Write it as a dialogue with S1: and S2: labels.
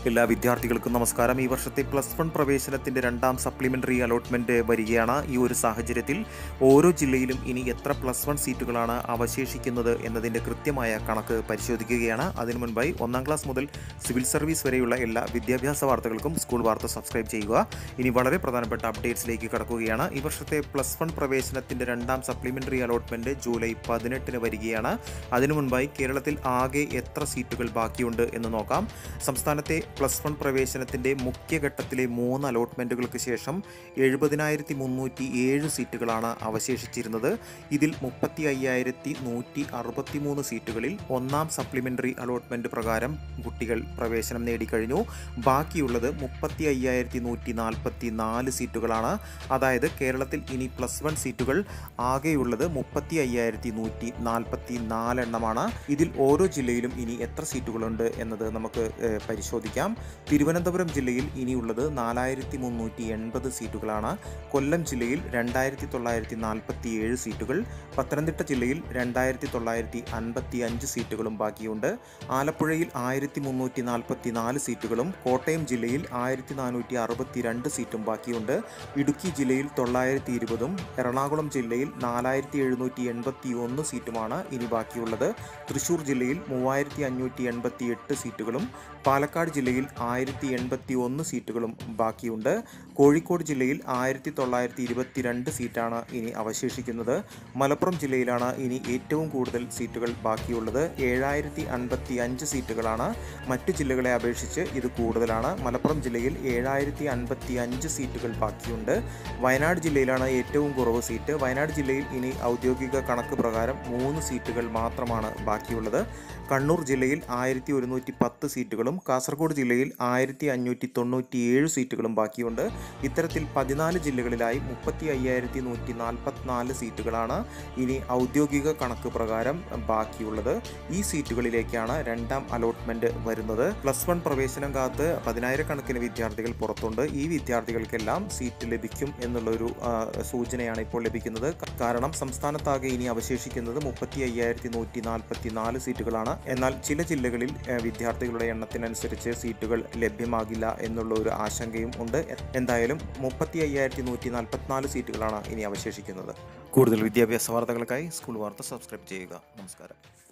S1: എല്ലാ വിദ്യാർത്ഥികൾക്കും നമസ്കാരം ഈ വർഷത്തെ പ്ലസ് വൺ പ്രവേശനത്തിന്റെ രണ്ടാം സപ്ലിമെന്ററി അലോട്ട്മെന്റ് വരികയാണ് ഈ ഒരു സാഹചര്യത്തിൽ ഓരോ ജില്ലയിലും ഇനി എത്ര പ്ലസ് വൺ സീറ്റുകളാണ് അവശേഷിക്കുന്നത് എന്നതിന്റെ കൃത്യമായ കണക്ക് പരിശോധിക്കുകയാണ് അതിനു മുൻപായി ഒന്നാം ക്ലാസ് മുതൽ സിവിൽ സർവീസ് വരെയുള്ള എല്ലാ വിദ്യാഭ്യാസ വാർത്തകൾക്കും സ്കൂൾ വാർത്ത സബ്സ്ക്രൈബ് ചെയ്യുക ഇനി വളരെ പ്രധാനപ്പെട്ട അപ്ഡേറ്റ്സിലേക്ക് കടക്കുകയാണ് ഈ വർഷത്തെ പ്ലസ് വൺ പ്രവേശനത്തിന്റെ രണ്ടാം സപ്ലിമെന്ററി അലോട്ട്മെന്റ് ജൂലൈ പതിനെട്ടിന് വരികയാണ് അതിനു മുൻപായി കേരളത്തിൽ ആകെ എത്ര സീറ്റുകൾ ബാക്കിയുണ്ട് എന്ന് നോക്കാം സംസ്ഥാനത്തെ പ്ലസ് വൺ പ്രവേശനത്തിന്റെ മുഖ്യഘട്ടത്തിലെ മൂന്ന് അലോട്ട്മെന്റുകൾക്ക് ശേഷം എഴുപതിനായിരത്തി മുന്നൂറ്റി ഏഴ് സീറ്റുകളാണ് അവശേഷിച്ചിരുന്നത് ഇതിൽ മുപ്പത്തി അയ്യായിരത്തി നൂറ്റി അറുപത്തി മൂന്ന് സീറ്റുകളിൽ ഒന്നാം സപ്ലിമെന്ററി അലോട്ട്മെന്റ് പ്രകാരം കുട്ടികൾ പ്രവേശനം നേടിക്കഴിഞ്ഞു ബാക്കിയുള്ളത് മുപ്പത്തി അയ്യായിരത്തി നൂറ്റി നാൽപ്പത്തി നാല് സീറ്റുകളാണ് അതായത് കേരളത്തിൽ ഇനി പ്ലസ് വൺ സീറ്റുകൾ ആകെയുള്ളത് മുപ്പത്തി അയ്യായിരത്തി നൂറ്റി നാൽപ്പത്തി നാലെണ്ണമാണ് ഇതിൽ ഓരോ ജില്ലയിലും ഇനി എത്ര സീറ്റുകളുണ്ട് എന്നത് നമുക്ക് ഏഹ്, പരിശോധിക്കാം തിരുവനന്തപുരം ജില്ലയിൽ ഇനിയുള്ളത് നാലായിരത്തി മുന്നൂറ്റി എൺപത് സീറ്റുകളാണ് കൊല്ലം ജില്ലയിൽ രണ്ടായിരത്തി തൊള്ളായിരത്തി നാൽപ്പത്തി ഏഴ് സീറ്റുകൾ പത്തനംതിട്ട ജില്ലയിൽ രണ്ടായിരത്തി തൊള്ളായിരത്തി അൻപത്തി അഞ്ച് സീറ്റുകളും ബാക്കിയുണ്ട് ആലപ്പുഴയിൽ ആയിരത്തി മുന്നൂറ്റി നാൽപ്പത്തി നാല് സീറ്റുകളും കോട്ടയം ജില്ലയിൽ ആയിരത്തി നാനൂറ്റി അറുപത്തി രണ്ട് സീറ്റും ബാക്കിയുണ്ട് ഇടുക്കി ജില്ലയിൽ തൊള്ളായിരത്തി ഇരുപതും എറണാകുളം ജില്ലയിൽ നാലായിരത്തി എഴുന്നൂറ്റി എൺപത്തി ഒന്ന് സീറ്റുമാണ് ഇനി ബാക്കിയുള്ളത് തൃശൂർ ജില്ലയിൽ മൂവായിരത്തി അഞ്ഞൂറ്റി എൺപത്തി എട്ട് സീറ്റുകളും പാലക്കാട് ജില്ലയിൽ ആയിരത്തി എൺപത്തി ഒന്ന് സീറ്റുകളും ബാക്കിയുണ്ട് കോഴിക്കോട് ജില്ലയിൽ ആയിരത്തി തൊള്ളായിരത്തി ഇരുപത്തിരണ്ട് സീറ്റാണ് ഇനി അവശേഷിക്കുന്നത് മലപ്പുറം ജില്ലയിലാണ് ഇനി ഏറ്റവും കൂടുതൽ സീറ്റുകൾ ബാക്കിയുള്ളത് ഏഴായിരത്തി അൻപത്തി അഞ്ച് സീറ്റുകളാണ് മറ്റു ജില്ലകളെ അപേക്ഷിച്ച് ഇത് കൂടുതലാണ് മലപ്പുറം ജില്ലയിൽ ഏഴായിരത്തി അൻപത്തി അഞ്ച് സീറ്റുകൾ ബാക്കിയുണ്ട് വയനാട് ജില്ലയിലാണ് ഏറ്റവും കുറവ് സീറ്റ് വയനാട് ജില്ലയിൽ ഇനി ഔദ്യോഗിക കണക്ക് പ്രകാരം മൂന്ന് സീറ്റുകൾ മാത്രമാണ് ബാക്കിയുള്ളത് കണ്ണൂർ ജില്ലയിൽ ആയിരത്തി ഒരുന്നൂറ്റി പത്ത് സീറ്റുകളും കാസർഗോഡ് ജില്ലയിൽ ആയിരത്തി അഞ്ഞൂറ്റി തൊണ്ണൂറ്റി ഏഴ് സീറ്റുകളും ബാക്കിയുണ്ട് ഇത്തരത്തിൽ പതിനാല് ജില്ലകളിലായി മുപ്പത്തി അയ്യായിരത്തി നൂറ്റി നാൽപ്പത്തിനാല് സീറ്റുകളാണ് ഇനി ഔദ്യോഗിക കണക്ക് പ്രകാരം ബാക്കിയുള്ളത് ഈ സീറ്റുകളിലേക്കാണ് രണ്ടാം അലോട്ട്മെന്റ് വരുന്നത് പ്ലസ് വൺ പ്രവേശനം കാത്ത് പതിനായിരക്കണക്കിന് വിദ്യാർത്ഥികൾ പുറത്തുണ്ട് ഈ വിദ്യാർത്ഥികൾക്കെല്ലാം സീറ്റ് ലഭിക്കും എന്നുള്ളൊരു ആ, സൂചനയാണ് ഇപ്പോൾ ലഭിക്കുന്നത് കാരണം സംസ്ഥാനത്താകെ ഇനി അവശേഷിക്കുന്നത് മുപ്പത്തി അയ്യായിരത്തി നൂറ്റി നാൽപ്പത്തി നാല് സീറ്റുകളാണ് എന്നാൽ ചില ജില്ലകളിൽ ആ, വിദ്യാർത്ഥികളുടെ എണ്ണത്തിനനുസരിച്ച് സീറ്റുകൾ ലഭ്യമാകില്ല എന്നുള്ള ഒരു ആശങ്കയും ഉണ്ട് എന്തായാലും മുപ്പത്തി അയ്യായിരത്തി നൂറ്റി നാൽപ്പത്തിനാല് സീറ്റുകളാണ് ഇനി അവശേഷിക്കുന്നത് കൂടുതൽ വിദ്യാഭ്യാസ വാർത്തകൾക്കായി സ്കൂൾ വാർത്ത സബ്സ്ക്രൈബ് ചെയ്യുക നമസ്കാരം